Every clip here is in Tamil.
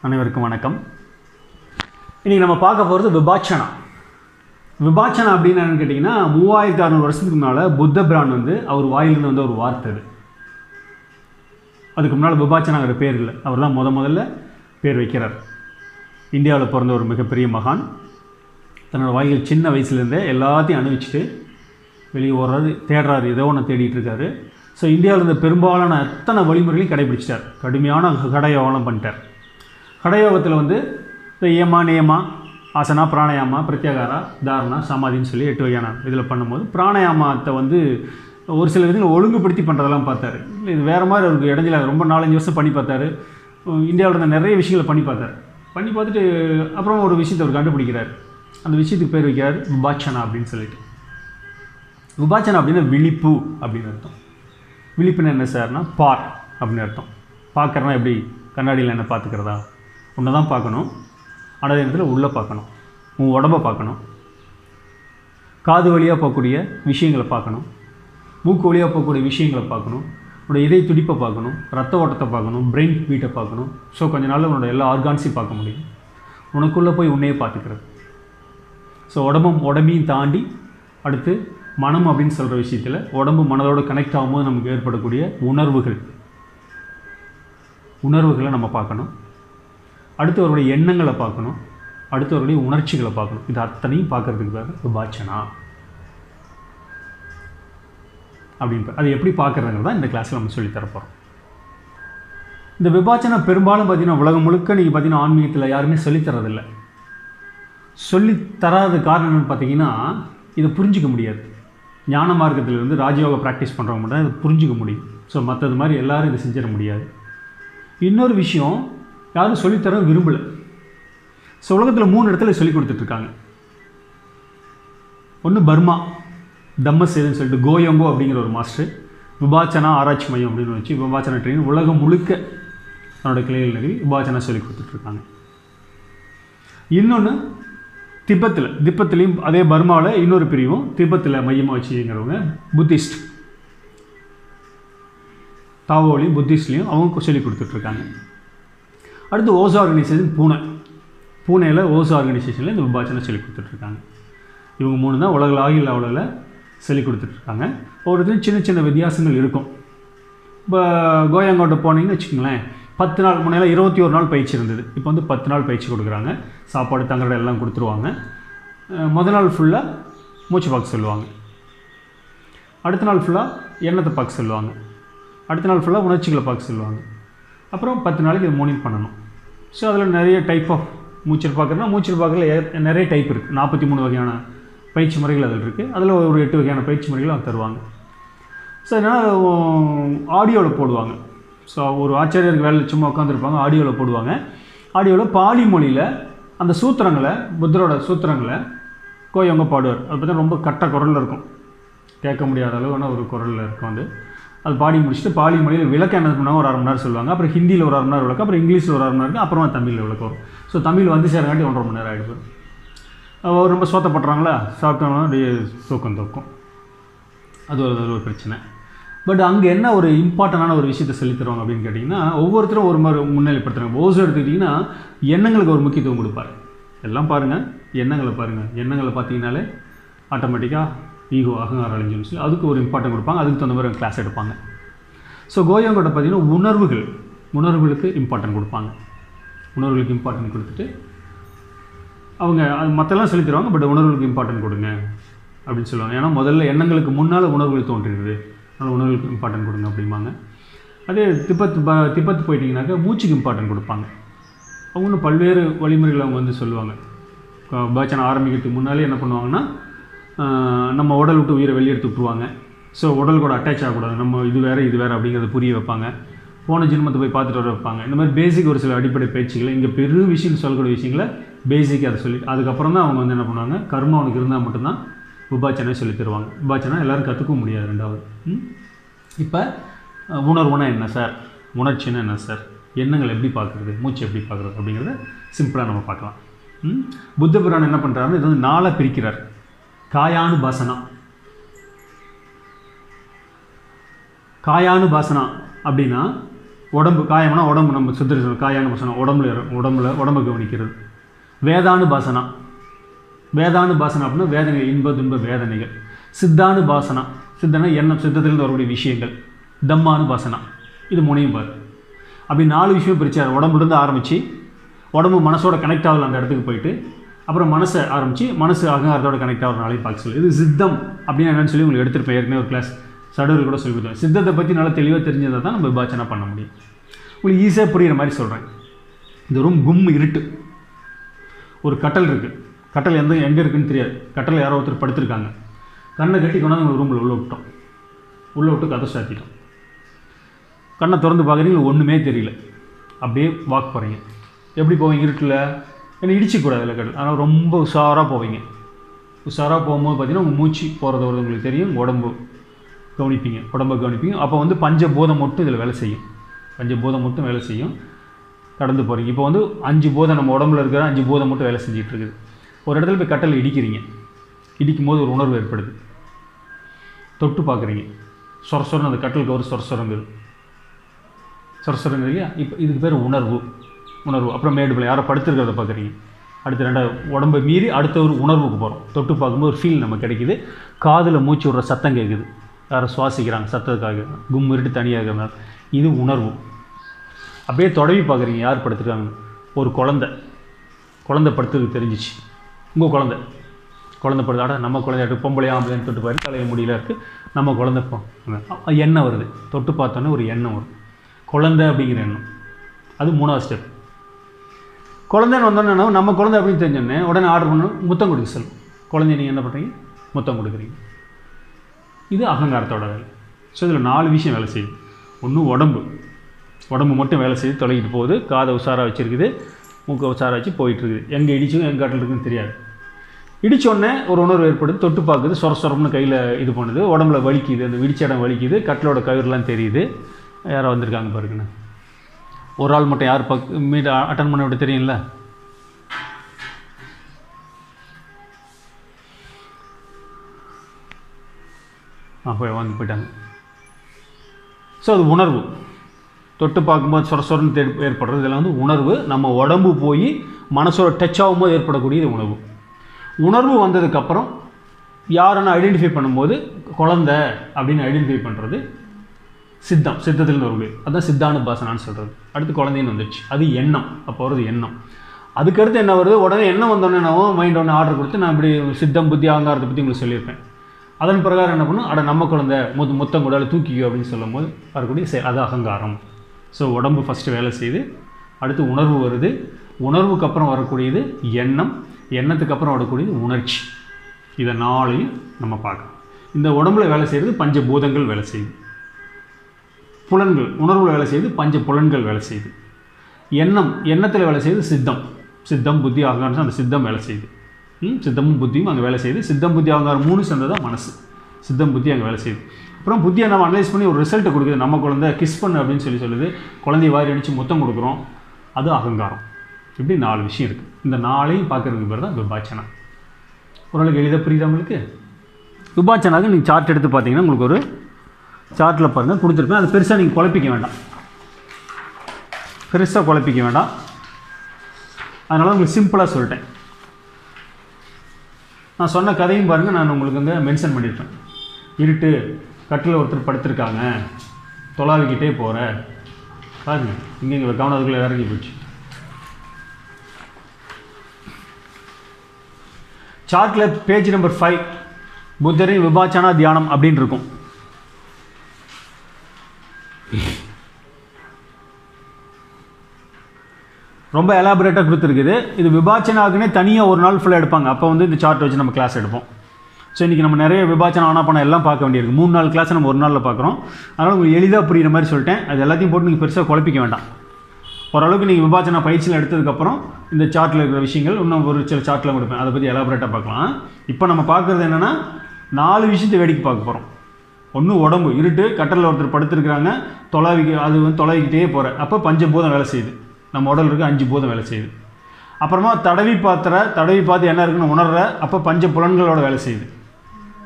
அனைவருக்கும் வணக்கம் இன்றைக்கி நம்ம பார்க்க போகிறது விபாச்சனா விபாச்சனா அப்படின்னு என்னன்னு கேட்டிங்கன்னா மூவாயிரத்தி அறநூறு வருஷத்துக்கு முன்னால் புத்த பிரான் வந்து அவர் வாயிலிருந்து வந்த ஒரு வார்த்தை அது அதுக்கு முன்னால் விபாச்சனாங்கிற பேர் இல்லை அவர் தான் முத முதல்ல பேர் வைக்கிறார் இந்தியாவில் பிறந்த ஒரு மிகப்பெரிய மகான் தன்னோட வாழ்க்கையில் சின்ன வயசுலேருந்தே எல்லாத்தையும் அனுபவிச்சுட்டு வெளியே ஓடுறாரு தேடுறாரு ஏதோ ஒன்று தேடிட்டு இருக்காரு ஸோ இந்தியாவில் இருந்த பெரும்பாலான அத்தனை வழிமுறைகளையும் கடைபிடிச்சிட்டார் கடுமையான கடயோகம் பண்ணிட்டார் கடயோகத்தில் வந்து இந்த ஏமா நியமா ஆசனா பிராணாயாமா பிரத்யாகாரா தாரணா சமாதின்னு சொல்லி எட்டு வகையான இதில் பண்ணும்போது பிராணாயாமத்தை வந்து ஒரு சில விதங்கள் ஒழுங்குபடுத்தி பண்ணுறதெல்லாம் பார்த்தாரு இது வேறு மாதிரி அவருக்கு இடைஞ்சல ரொம்ப நாலஞ்சு வருஷம் பண்ணி பார்த்தாரு இந்தியாவில் இருந்த நிறைய விஷயங்களை பண்ணி பார்த்தாரு பண்ணி பார்த்துட்டு அப்புறம் ஒரு விஷயத்தை அவர் கண்டுபிடிக்கிறார் அந்த விஷயத்துக்கு பேர் வைக்கிறார் விபாச்சனா அப்படின்னு சொல்லிட்டு விபாச்சனா அப்படின்னா விழிப்பு அப்படின்னு அர்த்தம் விழிப்புன்னு என்ன சார்னா பார் அப்படின்னு அர்த்தம் பார்க்குறனா எப்படி கண்ணாடியில் என்ன பார்த்துக்கிறதா உன்னை தான் பார்க்கணும் ஆனால் நேரத்தில் உள்ளே பார்க்கணும் உன் உடம்பை பார்க்கணும் காது வழியாக போகக்கூடிய விஷயங்களை பார்க்கணும் மூக்கு வழியாக போகக்கூடிய விஷயங்களை பார்க்கணும் உன்னோட இதய துடிப்பை பார்க்கணும் ரத்த ஓட்டத்தை பார்க்கணும் பிரெயின் பீட்டை பார்க்கணும் ஸோ கொஞ்ச நாள் உன்னோட எல்லா ஆர்கான்ஸையும் பார்க்க முடியும் உனக்குள்ளே போய் உன்னையே பார்த்துக்கிறது ஸோ உடம்பும் உடம்பையும் தாண்டி அடுத்து மனம் அப்படின்னு சொல்கிற விஷயத்தில் உடம்பு மனதோடு கனெக்ட் ஆகும்போது நமக்கு ஏற்படக்கூடிய உணர்வுகள் உணர்வுகளை நம்ம பார்க்கணும் அடுத்தவருடைய எண்ணங்களை பார்க்கணும் அடுத்தவருடைய உணர்ச்சிகளை பார்க்கணும் இது அத்தனையும் பார்க்கறதுக்கு பேர் விபாச்சனா அப்படின்னு அது எப்படி பார்க்குறதுங்கிறது தான் இந்த கிளாஸில் நம்ம சொல்லித் தரப்போகிறோம் இந்த விபாச்சனா பெரும்பாலும் பார்த்தீங்கன்னா உலகம் முழுக்க நீங்கள் பார்த்தீங்கன்னா ஆன்மீகத்தில் யாருமே சொல்லித் தரதில்லை சொல்லி தராத காரணம் என்னன்னு பார்த்தீங்கன்னா இதை புரிஞ்சிக்க முடியாது ஞான மார்க்கத்தில் இருந்து ராஜயோகா ப்ராக்டிஸ் பண்ணுறவங்க மட்டும் இதை புரிஞ்சிக்க முடியும் ஸோ மற்றது மாதிரி எல்லாரும் இதை செஞ்சிட முடியாது இன்னொரு விஷயம் யாரும் சொல்லித்தர விரும்பலை ஸோ உலகத்தில் மூணு இடத்துல சொல்லி கொடுத்துட்ருக்காங்க ஒன்று பர்மா தம்மசேதுன்னு சொல்லிட்டு கோயங்கோ அப்படிங்கிற ஒரு மாஸ்டர் விபாச்சனா ஆராய்ச்சி மையம் அப்படின்னு வச்சு விபாச்சனா ட்ரெயின் உலகம் முழுக்க தன்னோட கிளைகள் நகரி விபாச்சனா சொல்லி கொடுத்துட்ருக்காங்க இன்னொன்று திபத்தில் திபத்துலேயும் அதே பர்மாவில் இன்னொரு பிரிவும் திபத்தில் மையமாக வச்சுங்கிறவங்க புத்திஸ்ட் தாவோலையும் புத்திஸ்ட்லேயும் அவங்க சொல்லி கொடுத்துட்ருக்காங்க அடுத்து ஓசோ ஆர்கனைசேஷன் பூனே பூனேயில் ஓசோ ஆர்கனைசேஷனில் இந்த விபாச்சனை சொல்லி கொடுத்துட்ருக்காங்க இவங்க மூணு தான் உலகளாகிய அளவில் சொல்லி கொடுத்துட்ருக்காங்க ஒவ்வொருத்தையும் சின்ன சின்ன வித்தியாசங்கள் இருக்கும் இப்போ கோயங்கோட்டை போனீங்கன்னு வச்சுக்கோங்களேன் பத்து நாள் முன்னெல்லாம் இருபத்தி ஒரு நாள் பயிற்சி இருந்தது இப்போ வந்து பத்து நாள் பயிற்சி கொடுக்குறாங்க சாப்பாடு தங்குற எல்லாம் கொடுத்துருவாங்க முத நாள் ஃபுல்லாக மூச்சு பார்க்க சொல்லுவாங்க அடுத்த நாள் ஃபுல்லாக எண்ணத்தை பார்க்க சொல்லுவாங்க அடுத்த நாள் ஃபுல்லாக உணர்ச்சிகளை பார்க்க சொல்லுவாங்க அப்புறம் பத்து நாளைக்கு இது மூணிங் பண்ணணும் ஸோ அதில் நிறைய டைப் ஆஃப் மூச்சல் பார்க்குறதுனா மூச்சல் பார்க்கறதுல நிறைய டைப் இருக்குது நாற்பத்தி மூணு வகையான பயிற்சி முறைகள் அதில் இருக்குது அதில் ஒரு எட்டு வகையான பயிற்சி முறைகள் அவங்க தருவாங்க ஸோ அதனால் ஆடியோவில் போடுவாங்க ஸோ ஒரு ஆச்சாரியருக்கு வேலை சும்மா உட்காந்துருப்பாங்க ஆடியோவில் போடுவாங்க ஆடியோவில் பாலி மொழியில் அந்த சூத்திரங்களை புத்தரோட சூத்திரங்களை கோயவங்க பாடுவார் அது பார்த்தா ரொம்ப கட்ட குரலில் இருக்கும் கேட்க முடியாத அளவான ஒரு குரலில் இருக்கும் அது அது பாடி முடிச்சுட்டு பாலி மொழியில் விளக்கம் என்ன பண்ணாங்க ஒரு அரை மணி நேரம் சொல்லுவாங்க அப்புறம் ஹிந்தியில் ஒரு அரை மணி நேரம் விளக்கம் அப்புறம் இங்கிலீஷில் ஒரு அரை மணி நேரம் அப்புறமா தமிழில் விளக்கம் வரும் ஸோ தமிழ் வந்து சேரங்காட்டி ஒன்றரை மணி நேரம் ஆகிடுது ரொம்ப சோத்தப்படுறாங்களா சாப்பிட்டோம்னா அப்படியே தூக்கம் தூக்கம் அது ஒரு அது ஒரு பிரச்சனை பட் அங்கே என்ன ஒரு இம்பார்ட்டண்டான ஒரு விஷயத்தை சொல்லித் தருவாங்க அப்படின்னு கேட்டிங்கன்னா ஒவ்வொருத்தரும் ஒரு மாதிரி முன்னிலைப்படுத்துகிறாங்க ஓசோ எடுத்துக்கிட்டிங்கன்னா எண்ணங்களுக்கு ஒரு முக்கியத்துவம் கொடுப்பார் எல்லாம் பாருங்கள் எண்ணங்களை பாருங்கள் எண்ணங்களை பார்த்தீங்கனாலே ஆட்டோமேட்டிக்காக ஈகோ அகங்காரம் அழிஞ்சுன்னு சொல்லி அதுக்கு ஒரு இம்பார்ட்டன் கொடுப்பாங்க அதுக்கு தகுந்த மாதிரி கிளாஸ் எடுப்பாங்க ஸோ கோயங்கோட பார்த்தீங்கன்னா உணர்வுகள் உணர்வுகளுக்கு இம்பார்ட்டன்ட் கொடுப்பாங்க உணர்வுகளுக்கு இம்பார்ட்டன்ட் கொடுத்துட்டு அவங்க அது மற்றெல்லாம் சொல்லி தருவாங்க பட் உணர்வுகளுக்கு இம்பார்ட்டன்ட் கொடுங்க அப்படின்னு சொல்லுவாங்க ஏன்னா முதல்ல எண்ணங்களுக்கு முன்னால் உணர்வுகள் தோன்றிடுது அதனால் உணர்வுகளுக்கு இம்பார்ட்டன்ட் கொடுங்க அப்படிம்பாங்க அதே திபத் ப திபத் போயிட்டிங்கனாக்கா மூச்சுக்கு இம்பார்ட்டன்ட் கொடுப்பாங்க அவங்க இன்னும் பல்வேறு வழிமுறைகள் அவங்க வந்து சொல்லுவாங்க பாச்சனை ஆரம்பிக்கிறதுக்கு முன்னாலே என்ன பண்ணுவாங்கன்னா நம்ம உடல் விட்டு உயிரை வெளியெடுத்து விட்ருவாங்க ஸோ உடல் கூட அட்டாச் ஆகக்கூடாது நம்ம இது வேறு இது வேறு அப்படிங்கிறத புரிய வைப்பாங்க போன ஜென்மத்தை போய் பார்த்துட்டு வர வைப்பாங்க இந்த மாதிரி பேசிக் ஒரு சில அடிப்படை பயிற்சிகளை இங்கே பெரிய விஷயம் சொல்லக்கூடிய விஷயங்களை பேசிக் அதை சொல்லி அதுக்கப்புறம் தான் அவங்க வந்து என்ன பண்ணுவாங்க கர்மம் அவனுக்கு இருந்தால் மட்டும்தான் விபாச்சனை சொல்லி தருவாங்க விபாச்சனை எல்லோரும் கற்றுக்கவும் முடியாது ரெண்டாவது இப்போ உணர்வுனா என்ன சார் உணர்ச்சின்னா என்ன சார் எண்ணங்கள் எப்படி பார்க்குறது மூச்சு எப்படி பார்க்குறது அப்படிங்கிறத சிம்பிளாக நம்ம பார்க்கலாம் புத்த புராணம் என்ன பண்ணுறாருன்னு இது வந்து நாளாக பிரிக்கிறார் காயானு பாசனா காயானு பாசனா அப்படின்னா உடம்பு காயம்னா உடம்பு நம்ம சித்திர சொல்ல காயான்னு சொன்னோம் உடம்புல இரு- உடம்புல உடம்பை கவனிக்கிறது வேதானு பாசனா வேதானு பாசனா அப்படின்னா வேதனை இன்ப துன்ப வேதனைகள் சித்தானு பாசனா சித்தனா எண்ணம் சித்தத்திலிருந்து வரக்கூடிய விஷயங்கள் தம்மானு பாசனா இது முனையும் பாரு அப்படி நாலு விஷயம் பிரிச்சார் உடம்புலேருந்து ஆரம்பித்து உடம்பு மனசோட கனெக்ட் ஆகல அந்த இடத்துக்கு போயிட்டு அப்புறம் மனசை ஆரம்பித்து மனசு அகங்காரத்தோட கனெக்ட் ஆகிற நாளையும் பார்க்க சொல்லி இது சித்தம் அப்படின்னு என்னன்னு சொல்லி உங்களுக்கு எடுத்துருப்பேன் ஏற்கனவே ஒரு கிளாஸ் சடுவர் கூட சொல்லி கொடுத்தேன் சித்தத்தை பற்றி நல்லா தெளிவாக தெரிஞ்சதை தான் நம்ம விபாச்சனா பண்ண முடியும் உங்களுக்கு ஈஸியாக புரியுற மாதிரி சொல்கிறேன் இந்த ரூம் கும் இருட்டு ஒரு கட்டல் இருக்குது கட்டல் எந்த எங்கே இருக்குன்னு தெரியாது கட்டல் யாரோ ஒருத்தர் படுத்திருக்காங்க கண்ணை கட்டி கொண்டாந்து உங்கள் ரூமில் உள்ளே விட்டோம் உள்ளே விட்டு கதை சாத்திட்டோம் கண்ணை திறந்து பார்க்குறீங்க ஒன்றுமே தெரியல அப்படியே வாக் போகிறீங்க எப்படி போவீங்க இருட்டில் ஏன்னா இடிச்சிக்கூடாது இல்லை கடல் ஆனால் ரொம்ப உஷாராக போவீங்க உஷாராக போகும்போது பார்த்தீங்கன்னா உங்கள் மூச்சு போகிறது வருது உங்களுக்கு தெரியும் உங்க உடம்பு கவனிப்பீங்க உடம்பை கவனிப்பீங்க அப்போ வந்து பஞ்சபூதம் மட்டும் இதில் வேலை செய்யும் பஞ்சபூதம் மட்டும் வேலை செய்யும் கடந்து போகிறீங்க இப்போ வந்து அஞ்சு பூதம் நம்ம உடம்புல இருக்கிற அஞ்சு பூதம் மட்டும் வேலை செஞ்சுட்டு இருக்குது ஒரு இடத்துல போய் கட்டல் இடிக்கிறீங்க இடிக்கும் போது ஒரு உணர்வு ஏற்படுது தொட்டு பார்க்குறீங்க சொர சொரன்னு அந்த கட்டலுக்கு ஒரு சொர சொரங்குது சொர சொரங்குது இல்லையா இப்போ இதுக்கு பேர் உணர்வு உணர்வு அப்புறம் மேடுபில் யாரோ படுத்துருக்கிறத பார்க்குறீங்க அடுத்து ரெண்டாவது உடம்பை மீறி அடுத்த ஒரு உணர்வுக்கு போகிறோம் தொட்டு பார்க்கும்போது ஒரு ஃபீல் நமக்கு கிடைக்குது காதில் மூச்சு விடுற சத்தம் கேட்குது யாரோ சுவாசிக்கிறாங்க சத்தத்துக்காக கும் இருட்டு தனியாக இருக்கிறதுனால இது உணர்வு அப்படியே தொடவி பார்க்குறீங்க யார் படுத்துருக்காங்க ஒரு குழந்தை குழந்தை படுத்தது தெரிஞ்சிச்சு உங்கள் குழந்தை குழந்தை படுத்து அட நம்ம குழந்தை பொம்பளை ஆம்பளைன்னு தொட்டு பாரு தலையை முடியல இருக்குது நம்ம குழந்தை போ அ- எண்ணம் வருது தொட்டு பார்த்தோன்னே ஒரு எண்ணம் வரும் குழந்தை அப்படிங்கிற எண்ணம் அது மூணாவது ஸ்டெப் குழந்தைன்னு வந்தோன்னே நம்ம குழந்தை அப்படின்னு தெரிஞ்சோடனே உடனே ஆர்டர் பண்ணணும் முத்தம் கொடுக்க சொல்லும் குழந்தைய நீங்கள் என்ன பண்ணுறீங்க முத்தம் கொடுக்குறீங்க இது அகங்காரத்தோட வேலை ஸோ இதில் நாலு விஷயம் வேலை செய்யுது ஒன்று உடம்பு உடம்பு மட்டும் வேலை செய்து தொலைகிட்டு போகுது காதை உஷாராக வச்சுருக்குது மூக்கை உஷாராக வச்சு போயிட்டுருக்குது எங்கே இடிச்சும் எங்கே காட்டில் இருக்குன்னு தெரியாது இடிச்சோடனே ஒரு உணர்வு ஏற்படுது தொட்டு பார்க்குது சொர சொரம்னு கையில் இது பண்ணுது உடம்புல வலிக்குது அந்த இடிச்ச இடம் வலிக்குது கட்டிலோட கயிறுலாம் தெரியுது யாரோ வந்திருக்காங்க பாருங்கண்ணா ஒரு ஆள் மட்டும் யார் பக் மீட் அட்டன் பண்ண விட தெரியும்ல ஆ போய் வந்து போயிட்டாங்க ஸோ அது உணர்வு தொட்டு பார்க்கும்போது சொர சொரன்னு தே- ஏற்படுறது இதெல்லாம் வந்து உணர்வு நம்ம உடம்பு போய் மனசோட டச் ஆகும்போது ஏற்படக்கூடியது உணர்வு உணர்வு வந்ததுக்கப்புறம் யாருன்னு ஐடென்டிஃபை பண்ணும்போது குழந்தை அப்படின்னு ஐடென்டிஃபை பண்ணுறது சித்தம் சித்தத்தில் ஒரு அதுதான் சித்தானுபாசனான்னு சொல்கிறது அடுத்து குழந்தைன்னு வந்துடுச்சு அது எண்ணம் அப்போ வருது எண்ணம் அதுக்கடுத்து என்ன வருது உடனே எண்ணம் வந்தோடனே நான் மைண்ட் ஒன்று ஆர்டர் கொடுத்து நான் இப்படி சித்தம் புத்தி அகங்காரத்தை பற்றி உங்களுக்கு சொல்லியிருப்பேன் அதன் பிரகாரம் என்ன பண்ணும் அட நம்ம குழந்தை முத்து முத்தம் கூடாது தூக்கிக்கோ அப்படின்னு சொல்லும் போது வரக்கூடிய செ- அது அகங்காரம் ஸோ உடம்பு ஃபஸ்ட்டு வேலை செய்யுது அடுத்து உணர்வு வருது உணர்வுக்கு அப்புறம் வரக்கூடியது எண்ணம் எண்ணத்துக்கு அப்புறம் வரக்கூடியது உணர்ச்சி இதை நாளையும் நம்ம பார்க்கலாம் இந்த உடம்புல வேலை செய்கிறது பஞ்சபூதங்கள் வேலை செய்யுது புலன்கள் உணர்வுல வேலை செய்யுது பஞ்ச புலன்கள் வேலை செய்யுது எண்ணம் எண்ணத்தில் வேலை செய்யுது சித்தம் சித்தம் புத்தி அகங்காரம் அந்த சித்தம் வேலை செய்யுது ம், சித்தமும் புத்தியும் அங்கே வேலை செய்யுது சித்தம் புத்தி அகங்காரம் மூணு சேர்ந்தது தான் மனசு சித்தம் புத்தி அங்கே வேலை செய்யுது அப்புறம் புத்தியை நம்ம அனலைஸ் பண்ணி ஒரு ரிசல்ட்டை கொடுக்குது நம்ம குழந்தை கிஸ் பண்ணு அப்படின்னு சொல்லி சொல்லுது குழந்தைய வாரி அடித்து முத்தம் கொடுக்குறோம் அது அகங்காரம் இப்படி நாலு விஷயம் இருக்குது இந்த நாளையும் பார்க்குறதுக்கு பேர் தான் விபாச்சனா ஓரளவுக்கு எளிதாக புரியுதா உங்களுக்கு விபாச்சனாக்கு நீங்கள் சார்ட் எடுத்து பார்த்தீங்கன்னா உங்களுக்கு ஒரு சார்ட்டில் பாருங்கள் கொடுத்துருப்பேன் அது பெருசாக நீங்கள் குழப்பிக்க வேண்டாம் பெருசாக குழப்பிக்க வேண்டாம் அதனால் உங்களுக்கு சிம்பிளாக சொல்லிட்டேன் நான் சொன்ன கதையும் பாருங்கள் நான் உங்களுக்கு வந்து மென்ஷன் பண்ணியிருப்பேன் இருட்டு கட்டில் ஒருத்தர் படுத்திருக்காங்க தொலாவிக்கிட்டே போகிற பாருங்க இங்கே இங்கே கவனம் அதுக்குள்ளே இறங்கி போச்சு சார்ட்டில் பேஜ் நம்பர் ஃபைவ் புத்தரின் விபாச்சனா தியானம் அப்படின்னு இருக்கும் ரொம்ப எலாபரேட்டாக கொடுத்துருக்குது இது விபாச்சனாக்குனே தனியாக ஒரு நாள் ஃபுல்லாக எடுப்பாங்க அப்போ வந்து இந்த சார்ட் வச்சு நம்ம கிளாஸ் எடுப்போம் ஸோ இன்றைக்கி நம்ம நிறைய விபாச்சனம் ஆனா பண்ண எல்லாம் பார்க்க வேண்டியிருக்கு மூணு நாள் கிளாஸ் நம்ம ஒரு நாளில் பார்க்குறோம் அதனால் உங்களுக்கு எளிதாக புரியுற மாதிரி சொல்லிட்டேன் அது எல்லாத்தையும் போட்டு நீங்கள் பெருசாக குழப்பிக்க வேண்டாம் ஓரளவுக்கு நீங்கள் விபாச்சனா பயிற்சியில் எடுத்ததுக்கப்புறம் இந்த சார்ட்டில் இருக்கிற விஷயங்கள் இன்னும் ஒரு சில சார்ட்டில் கொடுப்பேன் அதை பற்றி எலாபரேட்டாக பார்க்கலாம் இப்போ நம்ம பார்க்குறது என்னென்னா நாலு விஷயத்தை வேடிக்கை பார்க்க போகிறோம் ஒன்று உடம்பு இருட்டு கட்டலில் ஒருத்தர் படுத்திருக்கிறாங்க தொலைவிக்கு அது வந்து தொலைவிக்கிட்டே போகிற அப்போ பஞ்சபூதம் வேலை செய்யுது நம்ம உடல் இருக்கு அஞ்சு பூதம் வேலை செய்யுது அப்புறமா தடவி பாத்திர தடவி பார்த்து என்ன இருக்குன்னு உணர்ற அப்போ பஞ்ச புலன்களோட வேலை செய்யுது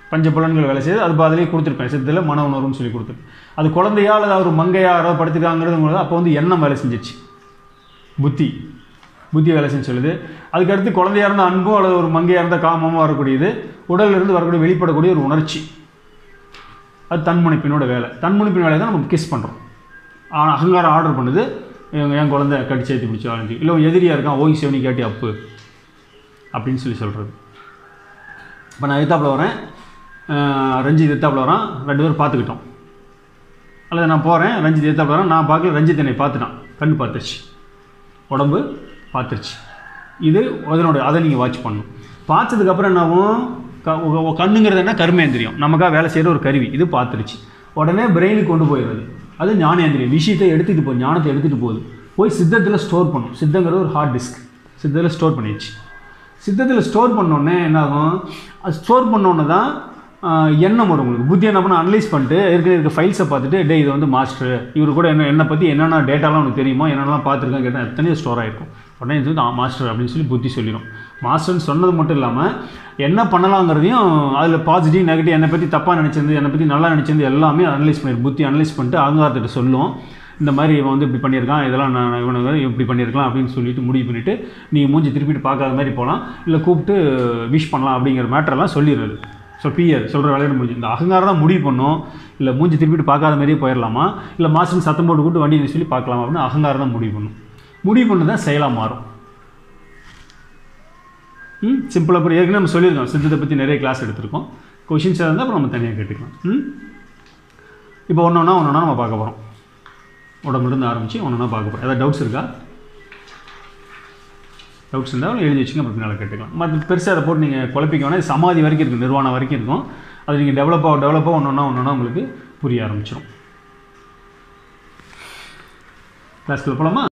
பஞ்ச புலன்கள் வேலை செய்யுது அது பாதிலேயே கொடுத்துருப்பேன் சித்தத்தில் மன உணர்வுன்னு சொல்லி கொடுத்துருப்பேன் அது குழந்தையா அல்லது ஒரு மங்கையா யாரோ படுத்துக்காங்கிறது அப்போ வந்து எண்ணம் வேலை செஞ்சிச்சு புத்தி புத்தி வேலை செஞ்சு சொல்லுது அதுக்கடுத்து குழந்தையா இருந்த அன்போ அல்லது ஒரு மங்கையா இருந்த காமமோ வரக்கூடியது உடல்ல இருந்து வரக்கூடிய வெளிப்படக்கூடிய ஒரு உணர்ச்சி அது தன்முனைப்பினோட வேலை தன்முனைப்பின் வேலை தான் நம்ம கிஸ் பண்ணுறோம் அகங்காரம் ஆர்டர் பண்ணுது எங்க என் குழந்தை கடிச்சு ஏற்றி பிடிச்சி வாழ்ந்து இல்லை எதிரியாக இருக்கான் ஓய் செவனி காட்டி அப்பு அப்படின்னு சொல்லி சொல்கிறது இப்போ நான் எத்தாப்பில் வரேன் அஹ் ரஞ்சித் எத்தாப்பில் வரான் ரெண்டு பேரும் பார்த்துக்கிட்டோம் அல்லது நான் போகிறேன் ரஞ்சித் எத்தாப்பில் வரேன் நான் பார்க்கல ரஞ்சித் என்னை பார்த்துட்டான் கண் பார்த்துருச்சு உடம்பு பார்த்துருச்சு இது அதனோட அதை நீங்கள் வாட்ச் பண்ணணும் பார்த்ததுக்கப்புறம் என்னாகும் க- உ- உ- கண்ணுங்கிறது என்ன கர்மேந்திரியம் நமக்காக வேலை செய்கிற ஒரு கருவி இது பார்த்துருச்சு உடனே பிரெயினுக்கு கொண்டு போயிடுறது அது ஞானேந்திரியம் விஷயத்தை எடுத்துகிட்டு போகுது ஞானத்தை எடுத்துகிட்டு போகுது போய் சித்தத்தில் ஸ்டோர் பண்ணும் சித்தங்கிறது ஒரு ஹார்ட் டிஸ்க் சித்தத்தில் ஸ்டோர் பண்ணிடுச்சு சித்தத்தில் ஸ்டோர் பண்ணோடனே என்னாகும் அது ஸ்டோர் பண்ணோன்னே தான் ஆஹ், எண்ணம் வரும் உங்களுக்கு புத்தி என்ன பண்ண அனலைஸ் பண்ணிட்டு இருக்க இருக்க ஃபைல்ஸை பார்த்துட்டு டே இது வந்து மாஸ்டர் இவர் கூட என்ன என்னை பற்றி என்னென்ன டேட்டாலாம் உனக்கு தெரியுமா என்னென்னலாம் பார்த்துருக்கேன் கேட்டால் எத்தனையோ ஸ்டோர் ஆகிருக்கும் உடனே இது வந்து மாஸ்டர் அப்படின்னு சொல்லி புத்தி சொல்லிடும் மாஸ்டர்னு சொன்னது மட்டும் இல்லாமல் என்ன பண்ணலாங்கிறதையும் அதில் பாசிட்டிவ் நெகட்டிவ் என்னை பற்றி தப்பாக நினச்சிருந்து என்னை பற்றி நல்லா நினச்சிருந்து எல்லாமே அனலைஸ் பண்ணிடும் புத்தி அனலைஸ் பண்ணிட்டு அகங்காரத்திட்ட சொல்லும் இந்த மாதிரி இவன் வந்து இப்படி பண்ணியிருக்கான் இதெல்லாம் நான் இவனுக்கு இப்படி பண்ணியிருக்கலாம் அப்படின்னு சொல்லிட்டு முடிவு பண்ணிவிட்டு நீ மூஞ்சி திருப்பிட்டு பார்க்காத மாதிரி போகலாம் இல்லை கூப்பிட்டு விஷ் பண்ணலாம் அப்படிங்கிற மேட்டரெல்லாம் சொல்லிடுறது ஸோ பியர் சொல்கிற விளையாட முடிஞ்சு இந்த அகங்காரம் தான் முடிவு பண்ணும் இல்லை மூஞ்சி திருப்பிட்டு பார்க்காத மாதிரியே போயிடலாமா இல்லை மாஸ்டர் சத்தம் போட்டு கூட்டு வண்டி சொல்லி பார்க்கலாமா அப்படின்னு அகங்காரம் தான் முடிவு பண்ணும் முடிவு பண்ணி தான் செயலாக மாறும் ம் சிம்பிளாக புரிய ஏற்கனவே நம்ம சொல்லியிருக்கோம் சித்தத்தை பற்றி நிறைய கிளாஸ் எடுத்திருக்கோம் கொஷின்ஸ் இருந்தால் அப்புறம் நம்ம தனியாக கேட்டுக்கலாம் ம் இப்போ ஒன்று ஒன்றா ஒன்று ஒன்றா நம்ம பார்க்க போகிறோம் உடம்புலேருந்து ஆரம்பித்து ஒன்று ஒன்றா பார்க்க போகிறோம் ஏதாவது டவுட்ஸ் இருக்கா டவுட்ஸ் இருந்தால் எழுதி வச்சுங்க அப்புறம் பின்னால் கேட்டுக்கலாம் மற்ற பெருசாக அதை போட்டு நீங்கள் குழப்பிக்க வேணாம் இது சமாதி வரைக்கும் இருக்குது நிர்வாணம் வரைக்கும் இருக்கும் அது நீங்கள் டெவலப்பாக டெவலப்பாக ஒன்று ஒன்றா ஒன்று ஒன்றா உங்களுக்கு புரிய ஆரம்பிச்சிடும் கிளாஸ்க்குள்ள போகலாமா